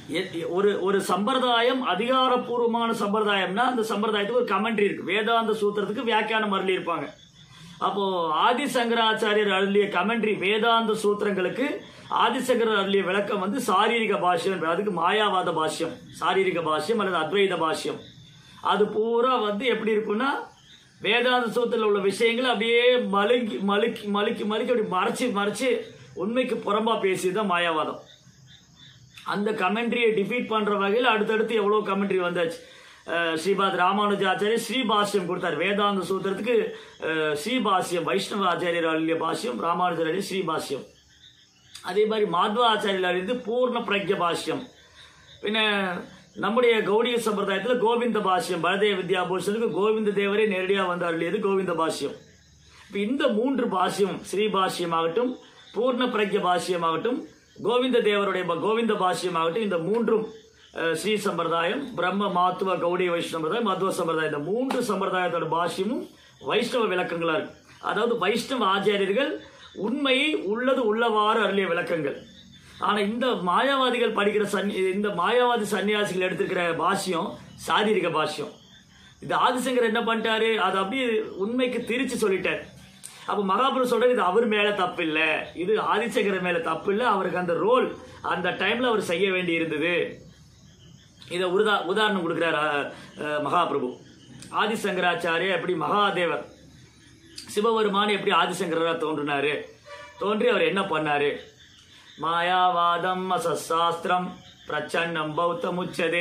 எ- ஒரு ஒரு சம்பிரதாயம் அதிகாரப்பூர்வமான சம்பிரதாயம்னா அந்த சம்பிரதாயத்துக்கு ஒரு கமெண்ட்ரி இருக்கு வேதாந்த சூத்திரத்துக்கு வியாக்கியானம் அருளி இருப்பாங்க அப்போ ஆதிசங்கராச்சாரியர் அருளிய கமெண்ட்ரி வேதாந்த சூத்திரங்களுக்கு ஆதிசங்கரர் அருளிய விளக்கம் வந்து சாரீரிக பாஷ்யம் அதுக்கு மாயாவாத பாஷ்யம் சாரீரிக பாஷ்யம் அல்லது அத்வைத பாஷ்யம் அது பூரா வந்து எப்படி இருக்கும்னா வேதாந்த சூத்திரத்தில் உள்ள விஷயங்களை அப்படியே மலுக்கி மலுக்கி மலுக்கி மலுக்கி அப்படி மறைச்சு மறைச்சு உண்மைக்கு புறம்பா பேசியதுதான் மாயாவாதம் அந்த கமெண்ட்ரியை டிஃபீட் பண்ற வகையில் அடுத்தடுத்து எவ்வளோ கமெண்ட்ரி வந்தாச்சு அஹ் ஸ்ரீபாத் ராமானுஜாச்சாரியர் ஸ்ரீபாஷ்யம் கொடுத்தார் வேதாந்த சூத்திரத்துக்கு அஹ், ஸ்ரீபாஷ்யம் வைஷ்ணவ ஆச்சாரியர் அருளிய பாஷ்யம் ராமானுஜர் அருளிய ஸ்ரீபாஷ்யம் அதே மாதிரி மாத்வ ஆச்சாரியர் அறிந்து பூர்ண பிரக்ய பாஷ்யம் பின்ன நம்முடைய கௌடிய சம்பிரதாயத்தில் கோவிந்த பாஷ்யம் பரதேவ வித்யாபூஷனுக்கு கோவிந்த தேவரே நேரடியாக வந்து அருளியது கோவிந்த பாஷ்யம் இப்போ இந்த மூன்று பாஷ்யம் ஸ்ரீ பாஷ்யமாகட்டும் பூர்ண பிரக்ய பாஷ்யமாகட்டும் கோவிந்த தேவருடைய ப- கோவிந்த பாஷ்யமாகட்டும் இந்த மூன்றும் அஹ், ஸ்ரீ சம்பிரதாயம் பிரம்ம மாத்துவ கௌடிய வைஷ்ணவ சம்பிரதாயம் மத்வ சம்பிரதாயம் இந்த மூன்று சம்பிரதாயத்தோட பாஷ்யமும் வைஷ்ணவ விளக்கங்களா இருக்கு அதாவது வைஷ்ணவ ஆச்சாரியர்கள் உண்மையை உள்ளது உள்ளவாறு அருளிய விளக்கங்கள் ஆனா இந்த மாயாவாதிகள் படிக்கிற சன் இந்த மாயாவாதி சன்னியாசிகள் எடுத்திருக்கிற பாஷ்யம் சாரீரிக பாஷ்யம் இது ஆதிசங்கர் என்ன பண்ணிட்டாரு அதை அப்படியே உண்மைக்கு திரிச்சு சொல்லிட்டார் அப்ப மகாபுரு சொல்றாரு இது அவர் மேல தப்பு இல்ல இது ஆதிசங்கர் மேல தப்பு இல்ல அவருக்கு அந்த ரோல் அந்த டைம்ல அவர் செய்ய வேண்டி இருந்தது இதை உருதா உதாரணம் கொடுக்கிறார் அஹ், அஹ், மகாபிரபு ஆதிசங்கராச்சாரிய எப்படி மகாதேவர் சிவபெருமான் எப்படி ஆதிசங்கரா தோன்றினாரு தோன்றி அவர் என்ன பண்ணாரு மாயாவாதம் அசசாஸ்திரம் பிரச்சன்னம் பௌத்தம் உச்சதே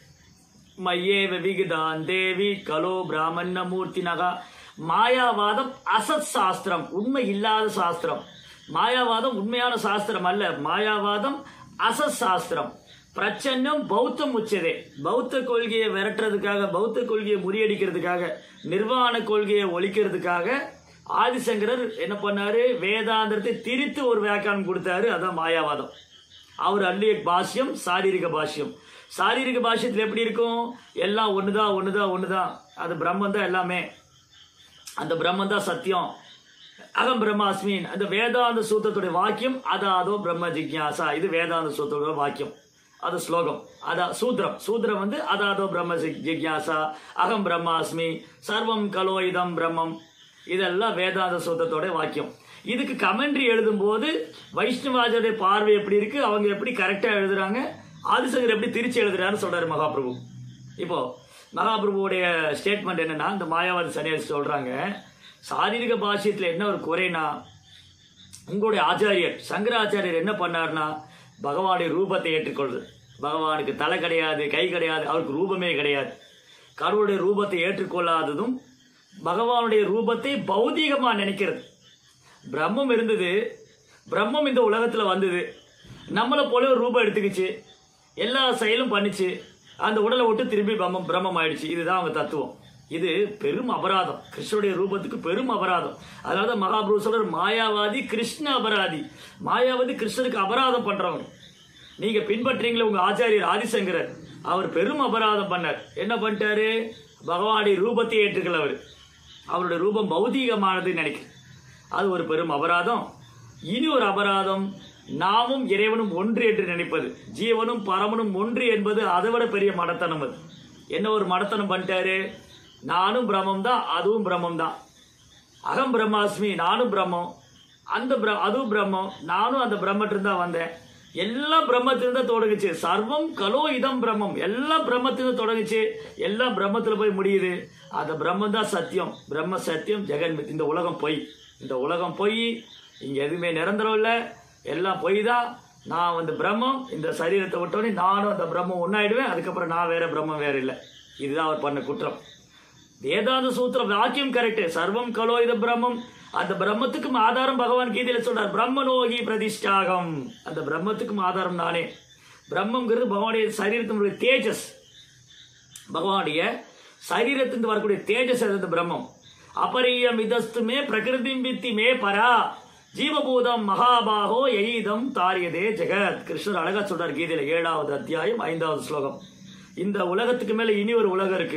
மையேவ விகிதான் தேவி கலோ பிராமண மூர்த்தினகா மாயாவாதம் அசத் சாஸ்திரம் உண்மை இல்லாத சாஸ்திரம் மாயாவாதம் உண்மையான சாஸ்திரம் அல்ல மாயாவாதம் அசத் சாஸ்திரம் பிரச்சன்னம் பௌத்தம் உச்சதே பௌத்த கொள்கையை விரட்டுறதுக்காக பௌத்த கொள்கையை முறியடிக்கிறதுக்காக நிர்வாண கொள்கையை ஒழிக்கிறதுக்காக ஆதிசங்கரர் என்ன பண்ணாரு வேதாந்தத்தை திரித்து ஒரு வியாக்கியானம் கொடுத்தாரு அதான் மாயாவாதம் அவர் அள்ளிய பாஷ்யம் சாரீரிக பாஷ்யம் சாரீரிக பாஷ்யத்தில் எப்படி இருக்கும் எல்லாம் ஒண்ணுதான் ஒண்ணுதான் ஒண்ணுதான் அது பிரம்மன் தான் எல்லாமே அந்த பிரம்மன் தான் சத்தியம் அகம் பிரம்மாஸ்மி அந்த வேதாந்த சூத்திரத்துடைய வாக்கியம் அதாதோ பிரம்ம ஜிக்யாசா இது வேதாந்த சூத்திரோட வாக்கியம் அது ஸ்லோகம் அதா சூத்திரம் சூத்திரம் வந்து அதாதோ பிரம்ம ஜி- ஜிக்யாசா அகம் பிரம்மாஸ்மி சர்வம் கலோ இதம் பிரம்மம் இதெல்லாம் வேதாந்த சூத்திரத்தோட வாக்கியம் இதுக்கு கமெண்ட்ரி எழுதும்போது வைஷ்ணவாச்சாரிய பார்வை எப்படி இருக்கு அவங்க எப்படி கரெக்டா எழுதுறாங்க ஆதிசங்கர் எப்படி திருச்சி எழுதுறாருன்னு சொல்றாரு மகாபிரபு இப்போ மகாபிரபுவுடைய ஸ்டேட்மெண்ட் என்னன்னா இந்த மாயாவாதி சன்னியாசி சொல்றாங்க சாரீரிக பாஷ்யத்துல என்ன ஒரு குறைனா உங்களுடைய ஆச்சாரியர் சங்கராச்சாரியர் என்ன பண்ணார்னா பகவானுடைய ரூபத்தை ஏற்றுக்கொள்றது பகவானுக்கு தலை கிடையாது கை கிடையாது அவருக்கு ரூபமே கிடையாது கடவுளுடைய ரூபத்தை ஏற்றுக்கொள்ளாததும் பகவானுடைய ரூபத்தை பௌதீகமா நினைக்கிறது பிரம்மம் இருந்தது பிரம்மம் இந்த உலகத்துல வந்தது நம்மளை போல ஒரு ரூபம் எடுத்துக்கிச்சு எல்லா செயலும் பண்ணிச்சு அந்த உடலை விட்டு திரும்பி பிரம்மம் பிரம்மம் ஆயிடுச்சு இதுதான் அவங்க தத்துவம் இது பெரும் அபராதம் கிருஷ்ணனுடைய ரூபத்துக்கு பெரும் அபராதம் அதாவது மகாபிரபு சொல்ற மாயாவாதி கிருஷ்ண அபராதி மாயாவாதி கிருஷ்ணனுக்கு அபராதம் பண்றவங்க நீங்க பின்பற்றீங்களே உங்க ஆச்சாரியர் ஆதிசங்கரர் அவர் பெரும் அபராதம் பண்ணார் என்ன பண்ணிட்டாரு பகவானுடைய ரூபத்தை ஏற்றுக்கல அவர் அவருடைய ரூபம் பௌதீகமானதுன்னு நினைக்கிறேன் அது ஒரு பெரும் அபராதம் இனி ஒரு அபராதம் நாமும் இறைவனும் ஒன்று என்று நினைப்பது ஜீவனும் பரமனும் ஒன்று என்பது அதை விட பெரிய மடத்தனம் அது என்ன ஒரு மடத்தனம் பண்ணிட்டாரு நானும் பிரம்மம் தான் அதுவும் பிரம்மம் தான் அகம் பிரம்மாஸ்மி நானும் பிரம்மம் அந்த பிர அதுவும் பிரம்மம் நானும் அந்த பிரம்மத்திலிருந்து தான் வந்தேன் எல்லாம் பிரம்மத்திலிருந்து தான் தொடங்குச்சு சர்வம் கலோ இதம் பிரம்மம் எல்லாம் பிரம்மத்திலிருந்து தொடங்குச்சு எல்லாம் பிரம்மத்துல போய் முடியுது அந்த பிரம்மம் தான் சத்தியம் பிரம்ம சத்தியம் ஜெகன் மித். இந்த உலகம் பொய் இந்த உலகம் பொய் இங்க எதுவுமே நிரந்தரம் இல்லை எல்லாம் பொய் தான் நான் வந்து பிரம்மம் இந்த சரீரத்தை விட்டோடனே நானும் அந்த பிரம்மம் ஒன்னாயிடுவேன் அதுக்கப்புறம் நான் வேற பிரம்மம் வேற இல்லை இதுதான் அவர் பண்ண குற்றம் வேதாந்த சூத்திரம் வாக்கியம் கரெக்ட் சர்வம் கலோ இது பிரம்மம் அந்த பிரம்மத்துக்கும் ஆதாரம் பகவான் கீதையில சொல்றார் பிரம்மனோகி பிரதிஷ்டாகம் அந்த பிரம்மத்துக்கும் ஆதாரம் நானே பிரம்மங்கிறது பகவானுடைய சரீரத்தினுடைய தேஜஸ் பகவானுடைய சரீரத்திலிருந்து வரக்கூடிய தேஜஸ் அது அந்த பிரம்மம் அபரியம் இதஸ்துமே பிரகிருதி வித்தி மே பரா ஜீவபூதம் மகாபாகோ எய்தம் தாரியதே ஜெகத் கிருஷ்ணர் அழகா சொல்றார் கீதையில ஏழாவது அத்தியாயம் ஐந்தாவது ஸ்லோகம் இந்த உலகத்துக்கு மேல இனி ஒரு உலகம் இருக்கு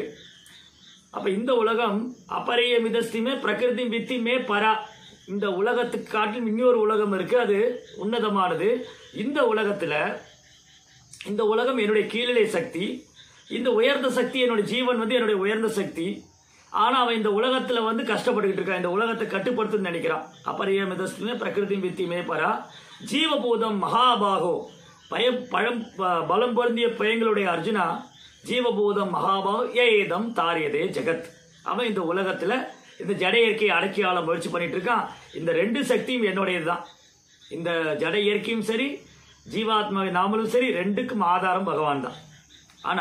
அப்ப இந்த உலகம் அபரிய மிதஸ்திமே பிரகிருதி வித்தி மே பரா இந்த உலகத்துக்கு காட்டிலும் இன்னொரு உலகம் இருக்கு அது உன்னதமானது இந்த உலகத்துல இந்த உலகம் என்னுடைய கீழிலை சக்தி இந்த உயர்ந்த சக்தி என்னுடைய ஜீவன் வந்து என்னுடைய உயர்ந்த சக்தி ஆனா அவன் இந்த உலகத்துல வந்து கஷ்டப்பட்டுக்கிட்டு இருக்கான் இந்த உலகத்தை கட்டுப்படுத்துன்னு நினைக்கிறான் அபரியமிதஸ்துமே பிரகிருதி வித்திமே பரா ஜீவபூதம் மகாபாகோ பயம் பழம் ப- பலம் பொருந்திய பயங்களுடைய அர்ஜுனா ஜீவபூதம் மகாபாகோ ஏதம் தாரியதே ஜெகத் அவன் இந்த உலகத்துல இந்த ஜட இயற்கையை அடக்கி ஆள முயற்சி பண்ணிட்டு இருக்கான் இந்த ரெண்டு சக்தியும் என்னுடையதுதான் இந்த ஜட இயற்கையும் சரி ஜீவாத்மா நாமளும் சரி ரெண்டுக்கும் ஆதாரம் பகவான் தான் ஆனா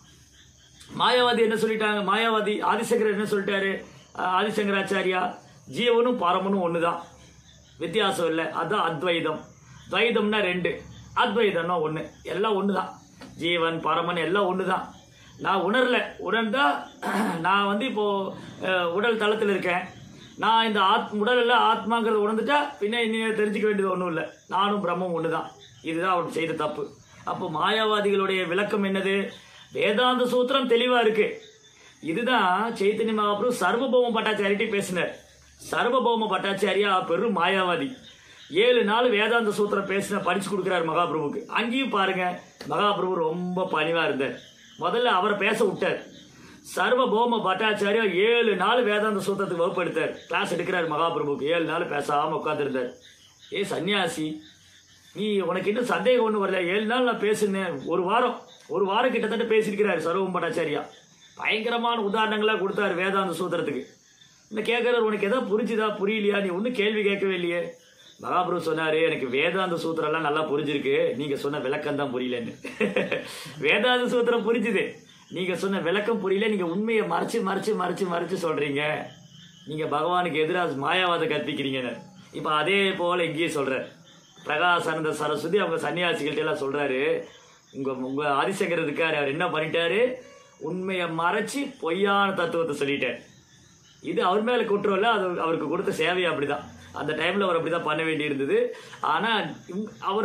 மாயாவாதி என்ன சொல்லிட்டாங்க மாயாவாதி ஆதிசங்கரர் என்ன சொல்லிட்டாரு அஹ் ஆதிசங்கராச்சாரியா ஜீவனும் பரமனும் ஒண்ணுதான் வித்தியாசம் இல்லை அதான் அத்வைதம் துவைதம்னா ரெண்டு அத்வைதம்னா ஒண்ணு எல்லாம் ஒண்ணுதான் ஜீவன் பரமன் எல்லாம் ஒண்ணுதான் நான் உணரல உணர்ந்தா நான் வந்து இப்போ அஹ், உடல் தளத்தில் இருக்கேன் நான் இந்த ஆத் உடல் எல்லாம் ஆத்மாங்கிறத உணர்ந்துட்டா பின்ன இனி தெரிஞ்சுக்க வேண்டியது ஒன்றும் இல்லை நானும் பிரம்மம் ஒன்று தான் இதுதான் அவர் செய்த தப்பு அப்போ மாயாவாதிகளுடைய விளக்கம் என்னது வேதாந்த சூத்திரம் தெளிவா இருக்கு இதுதான் சைத்தன்ய மகாபிரபு சர்வபௌம பட்டாச்சாரிட்டி பேசினார் சர்வபௌம பட்டாச்சாரியா பெரும் மாயாவாதி ஏழு நாள் வேதாந்த சூத்திரம் பேசின படிச்சு கொடுக்குறாரு மகாபிரபுக்கு அங்கேயும் பாருங்க மகாபிரபு ரொம்ப பணிவா இருந்தார் முதல்ல அவரை பேச விட்டார் சர்வபௌம பட்டாச்சாரியா ஏழு நாள் வேதாந்த சூத்திரத்துக்கு வகுப்பு எடுத்தார் கிளாஸ் எடுக்கிறார் மகாபிரபுக்கு ஏழு நாள் பேசாம உட்காந்துருந்தார் ஏ சன்னியாசி நீ உனக்கு இன்னும் சந்தேகம் ஒன்றும் வரல ஏழு நாள் நான் பேசுனேன் ஒரு வாரம் ஒரு வாரம் கிட்டத்தட்ட பேசியிருக்கிறாரு சர்வம் பட்டாச்சாரியா பயங்கரமான உதாரணங்களா கொடுத்தாரு வேதாந்த சூத்திரத்துக்கு இந்த கேட்கறது உனக்கு எதாவது புரிஞ்சுதா புரியலையா நீ ஒன்றும் கேள்வி கேட்கவே இல்லையே மகாபிரபு சொன்னாரு எனக்கு வேதாந்த சூத்திரம் எல்லாம் நல்லா புரிஞ்சிருக்கு நீங்க சொன்ன விளக்கம் தான் புரியலன்னு வேதாந்த சூத்திரம் புரிஞ்சுது நீங்க சொன்ன விளக்கம் புரியல நீங்க உண்மையை மறைச்சு மறைச்சு மறைச்சு மறைச்சு சொல்றீங்க நீங்க பகவானுக்கு எதிராக மாயாவாதம் கற்பிக்கிறீங்கன்னு இப்ப அதே போல இங்கேயே சொல்றார் பிரகாசானந்த சரஸ்வதி அவங்க சன்னியாசிகள்ட்ட எல்லாம் சொல்றாரு உங்க உங்க ஆதிசங்கர் இருக்காரு அவர் என்ன பண்ணிட்டாரு உண்மையை மறைச்சு பொய்யான தத்துவத்தை சொல்லிட்டார் இது அவர் மேல குற்றம் இல்லை அது அவருக்கு கொடுத்த சேவை அப்படிதான் அந்த டைம்ல அவர் அப்படிதான் பண்ண வேண்டி இருந்தது ஆனா இவங்க- அவரை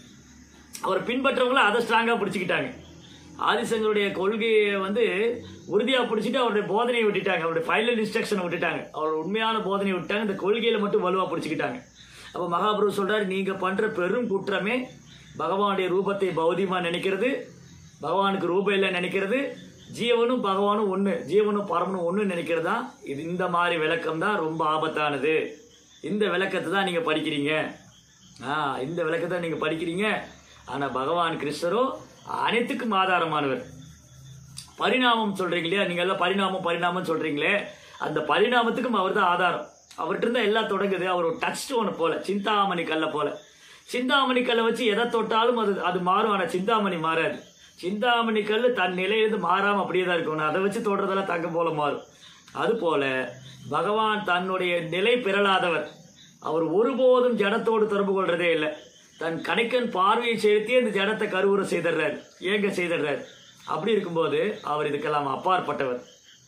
அவரை பின்பற்றவங்களும் அதை ஸ்ட்ராங்கா பிடிச்சிக்கிட்டாங்க ஆதிசங்கருடைய கொள்கையை வந்து உறுதியா பிடிச்சிட்டு அவருடைய போதனையை விட்டுட்டாங்க அவருடைய ஃபைனல் இன்ஸ்ட்ரக்ஷனை விட்டுட்டாங்க அவரோட உண்மையான போதனையை விட்டாங்க இந்த கொள்கையில மட்டும் வலுவா பிடிச்சிக்கிட்டாங்க அப்ப மகாபிரபு சொல்றாரு நீங்க பண்ற பெரும் குற்றமே பகவானுடைய ரூபத்தை பௌதிகமா நினைக்கிறது பகவானுக்கு ரூபம் இல்லை நினைக்கிறது ஜீவனும் பகவானும் ஒண்ணு ஜீவனும் பரமனும் ஒண்ணு நினைக்கிறது தான் இது இந்த மாதிரி விளக்கம் தான் ரொம்ப ஆபத்தானது இந்த விளக்கத்தை தான் நீங்க படிக்கிறீங்க ஆ இந்த விளக்கத்தை நீங்க படிக்கிறீங்க ஆனா பகவான் கிருஷ்ணரோ அனைத்துக்கும் ஆதாரமானவர் பரிணாமம் சொல்றீங்க இல்லையா நீங்க எல்லாம் பரிணாமம் பரிணாமம் சொல்றீங்களே அந்த பரிணாமத்துக்கும் அவர் தான் ஆதாரம் அவர்கிட்ட இருந்தா எல்லாம் தொடங்குது அவர் ஒரு டச் ஸ்டோனை போல சிந்தாமணி கல்லை போல சிந்தாமணி கல்லை வச்சு எதை தொட்டாலும் அது அது மாறும் ஆனா சிந்தாமணி மாறாது சிந்தாமணி கல் தன் நிலையிலிருந்து மாறாம அப்படியே தான் இருக்கும் அதை வச்சு தொடுறதெல்லாம் தங்கம் போல மாறும் அது போல பகவான் தன்னுடைய நிலை பெறலாதவர் அவர் ஒருபோதும் ஜடத்தோடு தொடர்பு கொள்றதே இல்லை தன் கணைக்கன் பார்வையை செலுத்தி அந்த ஜடத்தை கருவுற செய்திடுறார் ஏங்க செய்திடுறார் அப்படி இருக்கும்போது அவர் இதுக்கெல்லாம் அப்பாற்பட்டவர்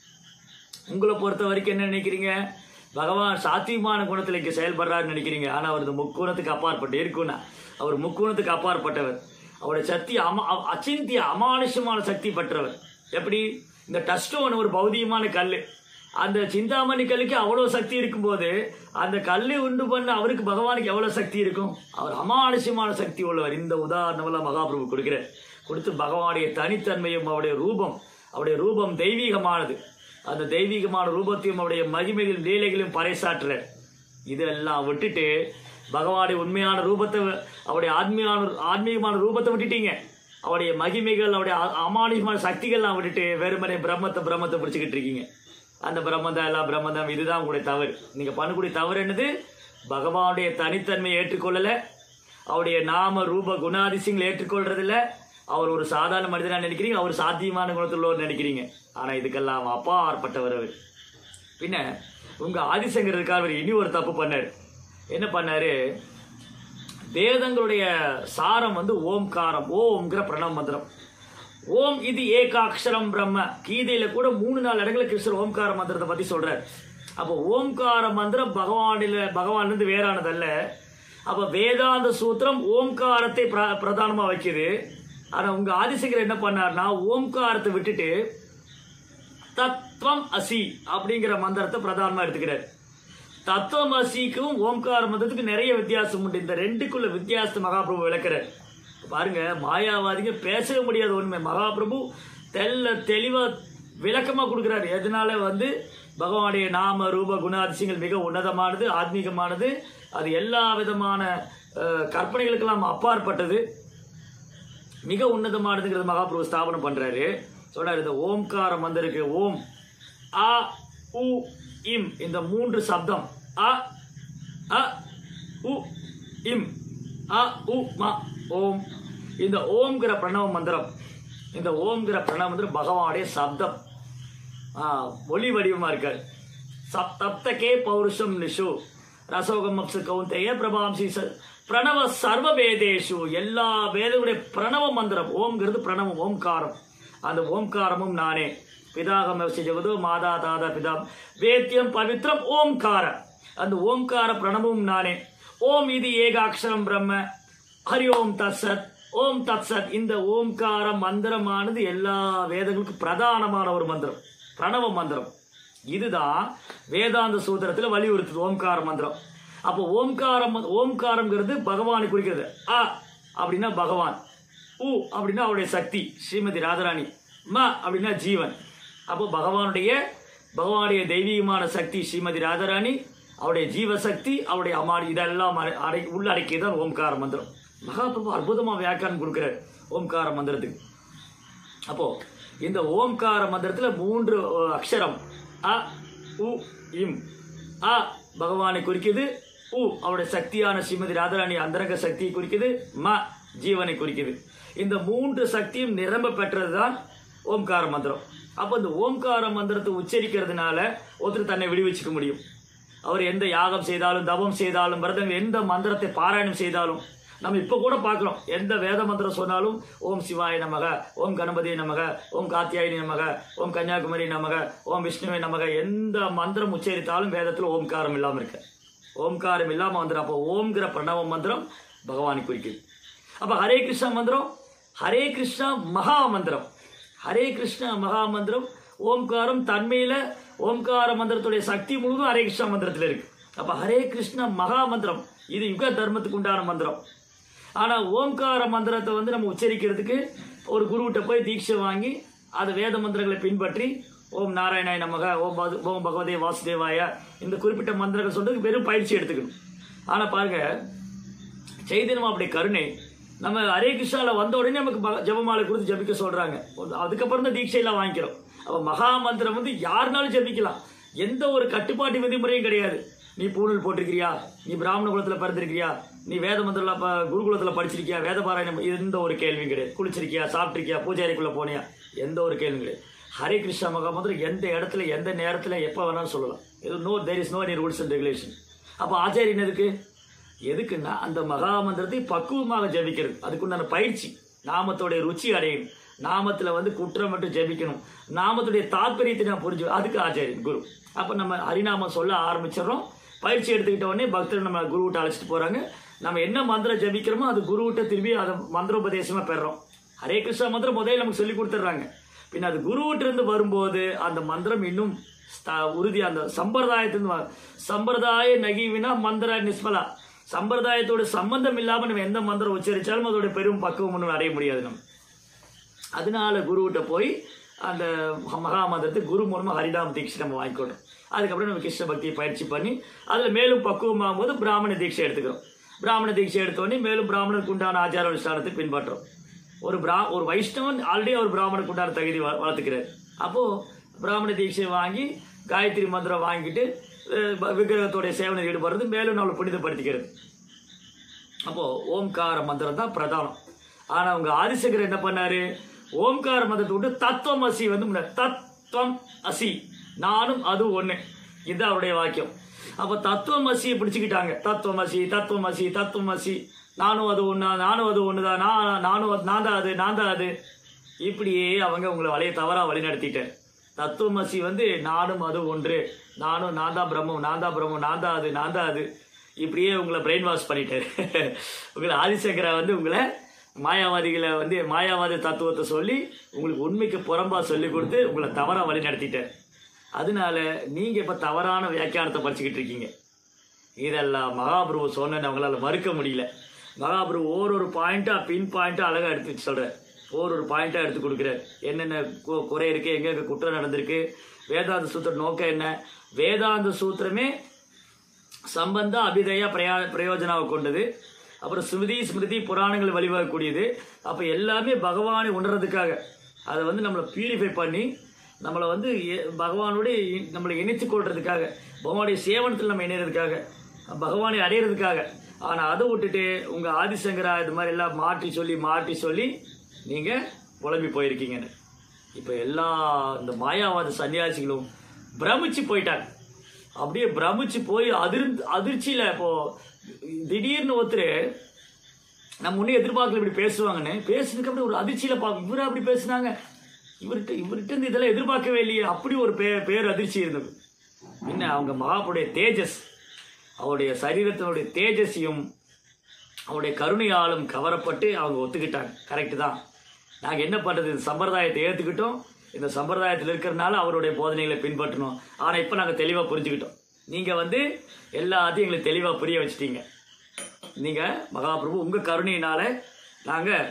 உங்களை பொறுத்த வரைக்கும் என்ன நினைக்கிறீங்க பகவான் சாத்வீகமான குணத்தில் இங்கே செயல்படுறாருன்னு நினைக்கிறீங்க ஆனால் அவர் இந்த முக்குணத்துக்கு அப்பாற்பட்டு இருக்குன்னா அவர் முக்குணத்துக்கு அப்பாற்பட்டவர் அவருடைய சக்தி அம அ- அச்சிந்திய அமானுஷமான சக்தி பெற்றவர் எப்படி இந்த டஸ்டோன் ஒரு பௌதிகமான கல் அந்த சிந்தாமணி கல்லுக்கு அவ்வளோ சக்தி இருக்கும்போது அந்த கல்லை உண்டு பண்ண அவருக்கு பகவானுக்கு எவ்வளோ சக்தி இருக்கும் அவர் அமானுஷமான சக்தி உள்ளவர் இந்த உதாரணமெல்லாம் மகாபிரபு கொடுக்கிறார் கொடுத்து பகவானுடைய தனித்தன்மையும் அவருடைய ரூபம் அவருடைய ரூபம் தெய்வீகமானது அந்த தெய்வீகமான ரூபத்தையும் அவருடைய மகிமைகள் லீலைகளையும் பறைசாற்றுறார் இதெல்லாம் விட்டுட்டு பகவானுடைய உண்மையான ரூபத்தை அவருடைய ஆத்மீகமான ஆன்மீகமான ரூபத்தை விட்டுட்டீங்க அவருடைய மகிமைகள் அவருடைய அ- அமானுஷமான சக்திகள்லாம் விட்டுட்டு வெறுமனே பிரம்மத்தை பிரம்மத்தை பிடிச்சிக்கிட்டு இருக்கீங்க அந்த பிரம்மதான் எல்லாம் பிரம்மதம் இதுதான் உங்களுடைய தவறு நீங்க பண்ணக்கூடிய தவறு என்னது பகவானுடைய தனித்தன்மையை ஏற்றுக்கொள்ளல அவருடைய நாம ரூப குணாதிசயங்களை ஏற்றுக்கொள்றதில்ல அவர் ஒரு சாதாரண மனிதனா நினைக்கிறீங்க அவர் சாத்தியமான குணத்துள்ளவர் நினைக்கிறீங்க ஆனா இதுக்கெல்லாம் அப்பாற்பட்டவர் அவர் பின்ன உங்க ஆதிசங்கர் இருக்கார் அவர் இனி ஒரு தப்பு பண்ணாரு என்ன பண்ணாரு வேதங்களுடைய சாரம் வந்து ஓம்காரம் ஓம்ங்கிற பிரணவ மந்திரம் ஓம் இது ஏகாட்சரம் பிரம்ம கீதையில கூட மூணு நாலு இடத்துல கிருஷ்ணர் ஓம்கார மந்திரத்தை பத்தி சொல்றாரு அப்போ ஓம்கார மந்திரம் பகவானில பகவான்லேருந்து வேறானதல்ல அப்ப வேதாந்த சூத்திரம் ஓம்காரத்தை பிர- பிரதானமா வைக்குது ஆனா உங்க ஆதிசங்கர் என்ன பண்ணார்னா ஓம்காரத்தை விட்டுட்டு தத்வம் அசி அப்படிங்கிற மந்திரத்தை பிரதானமா எடுத்துக்கிறார் தத்துவம் அசிக்கும் ஓம்கார மந்திரத்துக்கு நிறைய வித்தியாசம் உண்டு இந்த ரெண்டுக்குள்ள வித்தியாசத்தை மகாபிரபு விளக்குறார் பாருங்க மாயாவாதிங்க பேசவே முடியாது உண்மை மகாபிரபு தெல்ல தெளிவா விளக்கமா கொடுக்குறாரு எதனால வந்து பகவானுடைய நாம ரூப குணாதிசயங்கள் மிக உன்னதமானது ஆத்மீகமானது அது எல்லா விதமான அஹ், கற்பனைகளுக்கெல்லாம் அப்பாற்பட்டது மிக உன்னதமானதுங்கிறது மகாபிரபு ஸ்தாபனம் பண்றாரு சொல்றாரு இந்த ஓம்கார மந்திருக்கு ஓம் அ உ இம் இந்த மூன்று சப்தம் அ அ உ இம் அ உ ம ஓம் இந்த ஓம்ங்கிற பிரணவ மந்திரம் இந்த ஓம்ங்கிற பிரணவ மந்திரம் பகவானுடைய சப்தம் ஆ, ஒளி வடிவமா இருக்காரு சப் தப்தகே பௌருஷம் நிஷு ரசோகம் அப்சு கௌந்தேய பிரபாம்சி ச- பிரணவ சர்வ வேதேஷு எல்லா வேதங்களுடைய பிரணவ மந்திரம் ஓம்ங்கிறது பிரணவம் ஓம்காரம் அந்த ஓம்காரமும் நானே பிதாகம் ஜெகதோ மாதா தாதா பிதா வேத்தியம் பவித்ரம் ஓம்கார அந்த ஓம்கார பிரணவமும் நானே ஓம் இது ஏகாட்சரம் பிரம்ம ஹரி ஓம் தத்சத் ஓம் தத்சத் இந்த ஓம்கார மந்திரமானது எல்லா வேதங்களுக்கும் பிரதானமான ஒரு மந்திரம் பிரணவ மந்திரம் இதுதான் வேதாந்த சூத்திரத்துல வலியுறுத்துது ஓம்கார மந்திரம் அப்போ ஓம்காரம் ஓம்காரம்ங்கிறது பகவானை குறிக்கிறது அ அப்படின்னா பகவான் உ அப்படின்னா அவருடைய சக்தி ஸ்ரீமதி ராதாராணி ம அப்படின்னா ஜீவன் அப்போ பகவானுடைய பகவானுடைய தெய்வீகமான சக்தி ஸ்ரீமதி ராதாராணி அவருடைய ஜீவசக்தி அவருடைய அமாடி இதெல்லாம் அடை- அடை உள்ளடக்கியது தான் ஓம்கார மந்திரம் மகாபிரபு அற்புதமா வியாக்கியானம் கொடுக்கிறார் ஓம்கார மந்திரத்துக்கு அப்போ இந்த ஓம்கார மந்திரத்துல மூன்று அஹ், அக்ஷரம் அ உ இம் அ பகவானை குறிக்குது உ அவருடைய சக்தியான ஸ்ரீமதி ராதாராணி அந்தரங்க சக்தியை குறிக்குது ம ஜீவனை குறிக்குது இந்த மூன்று சக்தியும் நிரம்ப பெற்றதுதான் ஓம்கார மந்திரம் அப்போ இந்த ஓம்கார மந்திரத்தை உச்சரிக்கிறதுனால ஒருத்தர் தன்னை விடுவிச்சுக்க முடியும் அவர் எந்த யாகம் செய்தாலும் தவம் செய்தாலும் விரதம் எந்த மந்திரத்தை பாராயணம் செய்தாலும் நம்ம இப்போ கூட பார்க்குறோம் எந்த வேத மந்திரம் சொன்னாலும் ஓம் சிவாய நமக ஓம் கணபதி நமக ஓம் காத்தியாயினி நமக ஓம் கன்னியாகுமரி நமக ஓம் விஷ்ணுவை நமக எந்த மந்திரம் உச்சரித்தாலும் வேதத்தில் ஓம்காரம் இல்லாமல் இருக்கு ஓம்காரம் இல்லாமல் வந்துடும் அப்போ ஓம்ங்கிற பிரணவ மந்திரம் பகவானை குறிக்குது அப்போ ஹரே கிருஷ்ணா மந்திரம் ஹரே கிருஷ்ணா மகா மந்திரம் ஹரே கிருஷ்ணா மகா மந்திரம் ஓம்காரம் தன்மையில ஓம்கார மந்திரத்துடைய சக்தி முழுவதும் ஹரே கிருஷ்ணா மந்திரத்தில் இருக்கு அப்ப ஹரே கிருஷ்ணா மகா மந்திரம் இது யுக தர்மத்துக்கு உண்டான மந்திரம் ஆனா ஓம்கார மந்திரத்தை வந்து நம்ம உச்சரிக்கிறதுக்கு ஒரு குருகிட்ட போய் தீட்சை வாங்கி அது வேத மந்திரங்களை பின்பற்றி ஓம் நாராயணாய நமக ஓம் பது- ஓம் பகவதே வாசுதேவாய இந்த குறிப்பிட்ட மந்திரங்கள் சொல்றதுக்கு வெறும் பயிற்சி எடுத்துக்கணும் ஆனா பாருங்க செய்தினம் அப்படி கருணை நம்ம ஹரே கிருஷ்ணால வந்த உடனே நமக்கு பக- ஜெபமாலை கொடுத்து ஜெபிக்க சொல்றாங்க அதுக்கப்புறம் தான் தீட்சையெல்லாம் வாங்கிக்கிறோம் அப்ப மகா மந்திரம் வந்து யாருனாலும் ஜெபிக்கலாம் எந்த ஒரு கட்டுப்பாட்டு விதிமுறையும் கிடையாது நீ பூணூல் போட்டிருக்கிறியா நீ பிராமண குலத்துல பிறந்திருக்கிறியா நீ வேத மந்திரம் ப குருகுலத்துல படிச்சிருக்கியா வேத பாராயணம் எந்த ஒரு கேள்வியும் கிடையாது குளிச்சிருக்கியா சாப்பிட்டிருக்கியா பூஜாரிக்குள்ள போனியா எந்த ஒரு கேள்வியும் கிடையாது ஹரே கிருஷ்ணா மகா மந்திரம் எந்த இடத்துல எந்த நேரத்துல எப்ப வேணாலும் சொல்லலாம் இது no there is no any rules and regulation அப்போ ஆச்சாரியன் எதுக்கு எதுக்குன்னா அந்த மகா மந்திரத்தை பக்குவமாக ஜெபிக்கிறது அதுக்குண்டான பயிற்சி நாமத்தோடைய ருச்சி அடையணும் நாமத்துல வந்து குற்றம் மட்டும் ஜெபிக்கணும் நாமத்துடைய தாற்பயத்தை நான் புரிஞ்சு அதுக்கு ஆச்சாரியன் குரு அப்ப நம்ம ஹரிநாமம் சொல்ல ஆரம்பிச்சிடறோம் பயிற்சி எடுத்துக்கிட்ட உடனே பக்தர் நம்ம குருவிட்ட அழைச்சிட்டு போறாங்க நம்ம என்ன மந்திரம் ஜெபிக்கிறோமோ அது குருவிட்ட திரும்பி அதை மந்திரோபதேசமா பெறோம் ஹரே கிருஷ்ணா மந்திரம் முதல்ல நமக்கு சொல்லி கொடுத்துட்றாங்க பின்ன அது குருவிட்ட இருந்து வரும்போது அந்த மந்திரம் இன்னும் ஸ்த- உறுதி அந்த சம்பிரதாயத்தின் சம்பிரதாய நகிவினா மந்திர நிஸ்மலா சம்பிரதாயத்தோட சம்பந்தம் இல்லாம நம்ம எந்த மந்திரம் உச்சரிச்சாலும் அதோட பெரும் பக்குவம் ஒன்றும் அடைய முடியாது நம்ம அதனால குருவிட்ட போய் அந்த மகா மந்திரத்தை குரு மூலமா ஹரிநாம தீட்சை நம்ம வாங்கிக்கணும் அதுக்கப்புறம் நம்ம கிருஷ்ண பக்தியை பயிற்சி பண்ணி அதுல மேலும் பக்குவமாகும் போது பிராமண தீட்சை எடுத்துக்கிறோம் பிராமண தீட்சை எடுத்தோடனே மேலும் பிராமணருக்கு உண்டான ஆச்சார அனுஷ்டானத்தை பின்பற்றோம் ஒரு பிரா ஒரு வைஷ்ணவன் ஆல்ரெடி அவர் பிராமணருக்கு உண்டான தகுதி வ- வளர்த்துக்கிறார் அப்போ பிராமண தீட்சை வாங்கி காயத்ரி மந்திரம் வாங்கிட்டு அஹ், ப- விக்கிரகத்தோடைய சேவனையில் ஈடுபடுறது மேலும் நம்மளை புனிதப்படுத்திக்கிறது அப்போ ஓம்கார மந்திரம் தான் பிரதானம் ஆனா உங்க ஆதிசங்கர் என்ன பண்ணாரு ஓம்கார மந்திரத்தை விட்டு தத்துவம் அசி வந்து முன்ன தத்துவம் அசி நானும் அது ஒண்ணு இது அவருடைய வாக்கியம் அப்ப தத்துவம் அசியை பிடிச்சுக்கிட்டாங்க தத்துவம் அசி தத்துவம் அசி தத்துவம் அசி நானும் அது ஒண்ணு நானும் அது ஒண்ணுதான் நான் நானும் அது- நான் தான் அது நான் தான் அது இப்படியே அவங்க உங்களை வழிய தவறா வழி நடத்திட்டேன் தத்துவமசி வந்து நானும் அது ஒன்று நானும் நான் தான் பிரம்மம் நான் தான் பிரம்மம் நான் தான் அது நான் தான் அது இப்படியே உங்களை பிரெயின் வாஷ் பண்ணிட்டாரு உங்களை ஆதிசங்கரா வந்து உங்களை மாயாவாதிகளை வந்து மாயாவாதி தத்துவத்தை சொல்லி உங்களுக்கு உண்மைக்கு புறம்பா சொல்லி கொடுத்து உங்களை தவறா வழி நடத்திட்டார் அதனால நீங்க இப்ப தவறான வியாக்கியானத்தை படிச்சுக்கிட்டு இருக்கீங்க இதெல்லாம் மகாபிரபு சொன்ன அவங்களால மறுக்க முடியல மகாபிரபு ஓரொரு பாயிண்டா பின் பாயிண்டா அழகா எடுத்து சொல்றார் ஓரொரு பாயிண்டா எடுத்து கொடுக்குறார் என்னென்ன கு- குறை இருக்கு எங்கெங்க குற்றம் நடந்திருக்கு வேதாந்த சூத்திர நோக்கம் என்ன வேதாந்த சூத்திரமே சம்பந்த அபிதய பிரயா பிரயோஜனாவை கொண்டது அப்புறம் ஸ்மிருதி ஸ்மிருதி புராணங்கள் வழிவகக்கூடியது அப்போ எல்லாமே பகவானை உணர்றதுக்காக அதை வந்து நம்மளை பியூரிஃபை பண்ணி நம்மளை வந்து எ- பகவானோட இ- நம்மளை இணைத்து கொள்றதுக்காக பகவானுடைய சேவனத்தில் நம்ம இணையறதுக்காக பகவானை அடையிறதுக்காக ஆனால் அதை விட்டுட்டு உங்கள் ஆதிசங்கரா இது மாதிரி எல்லாம் மாற்றி சொல்லி மாற்றி சொல்லி நீங்கள் குழம்பி போயிருக்கீங்கன்னு இப்போ எல்லா இந்த மாயாவாத சன்னியாசிகளும் பிரமிச்சு போயிட்டாங்க அப்படியே பிரமிச்சு போய் அதிர்ந்து அதிர்ச்சியில் இப்போ திடீர்னு ஒருத்தர் நம்ம முன்னே எதிர்பார்க்கல இப்படி பேசுவாங்கன்னு பேசுனதுக்கு அப்புறம் ஒரு அதிர்ச்சியில் பார்க்க இவரா அப்படி பேசுனாங்க இவர்கிட்ட இவர்கிட்ட இருந்து இதெல்லாம் எதிர்பார்க்கவே இல்லையே அப்படி ஒரு பே பேர் அதிர்ச்சி இருந்தது என்ன அவங்க மகாபுடைய தேஜஸ் அவருடைய சரீரத்தினுடைய தேஜஸையும் அவருடைய கருணையாலும் கவரப்பட்டு அவங்க ஒத்துக்கிட்டாங்க கரெக்டு தான் நாங்கள் என்ன பண்ணுறது இந்த சம்பிரதாயத்தை ஏற்றுக்கிட்டோம் இந்த சம்பிரதாயத்தில் இருக்கிறனால அவருடைய போதனைகளை பின்பற்றணும் ஆனால் இப்போ நாங்கள் தெளிவாக புரிஞ்சுக்கிட்டோம் நீங்கள் வந்து எல்லாத்தையும் எங்களுக்கு தெளிவாக புரிய வச்சிட்டீங்க நீங்கள் மகாபிரபு உங்கள் கருணையினால நாங்கள்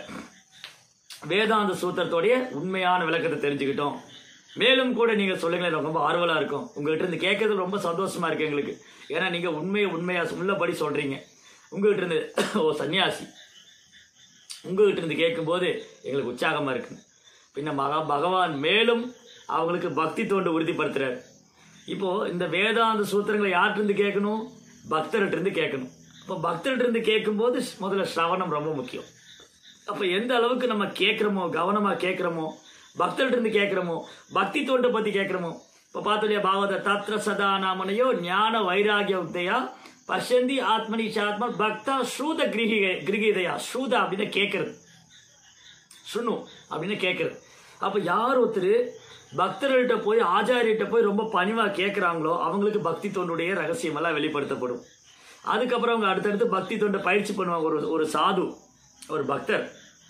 வேதாந்த சூத்திரத்தோடைய உண்மையான விளக்கத்தை தெரிஞ்சுக்கிட்டோம் மேலும் கூட நீங்க சொல்லுங்களேன் எனக்கு ரொம்ப ஆர்வலா இருக்கும் உங்ககிட்ட இருந்து கேட்கறது ரொம்ப சந்தோஷமா இருக்கு எங்களுக்கு ஏன்னா நீங்க உண்மையை உண்மையா உள்ளபடி சொல்றீங்க உங்ககிட்ட இருந்து ஓ சன்னியாசி உங்ககிட்ட இருந்து கேட்கும்போது எங்களுக்கு உற்சாகமா இருக்கு பின்ன மகா பகவான் மேலும் அவங்களுக்கு பக்தி தோண்டு உறுதிப்படுத்துறாரு இப்போ இந்த வேதாந்த சூத்திரங்களை யார்கிட்ட இருந்து கேட்கணும் பக்தர்கிட்ட இருந்து கேட்கணும் இப்போ பக்தர்கிட்ட இருந்து கேட்கும்போது முதல்ல ஸ்ரவணம் ரொம்ப முக்கியம் அப்ப எந்த அளவுக்கு நம்ம கேட்குறோமோ கவனமா கேட்குறோமோ பக்தர்கிட்ட இருந்து கேட்குறோமோ பக்தி தோண்டை பத்தி கேட்குறோமோ இப்ப பார்த்தோம் இல்லையா பாகவத தத்ர சதா நாமனையோ ஞான வைராகிய உத்தையா பசந்தி ஆத்மனி சாத்மா பக்தா ஸ்ரூத கிரகிக கிரகிதையா ஸ்ரூத அப்படின்னு கேட்கறது சுனு அப்படின்னு கேட்கறது அப்ப யார் ஒருத்தர் பக்தர்கள்ட்ட போய் ஆச்சாரியர்கிட்ட போய் ரொம்ப பணிவா கேட்குறாங்களோ அவங்களுக்கு பக்தி தொண்டுடைய ரகசியம் எல்லாம் வெளிப்படுத்தப்படும் அதுக்கப்புறம் அவங்க அடுத்தடுத்து பக்தி தொண்டை பயிற்சி பண்ணுவாங்க ஒரு ஒரு சாது ஒரு பக்தர்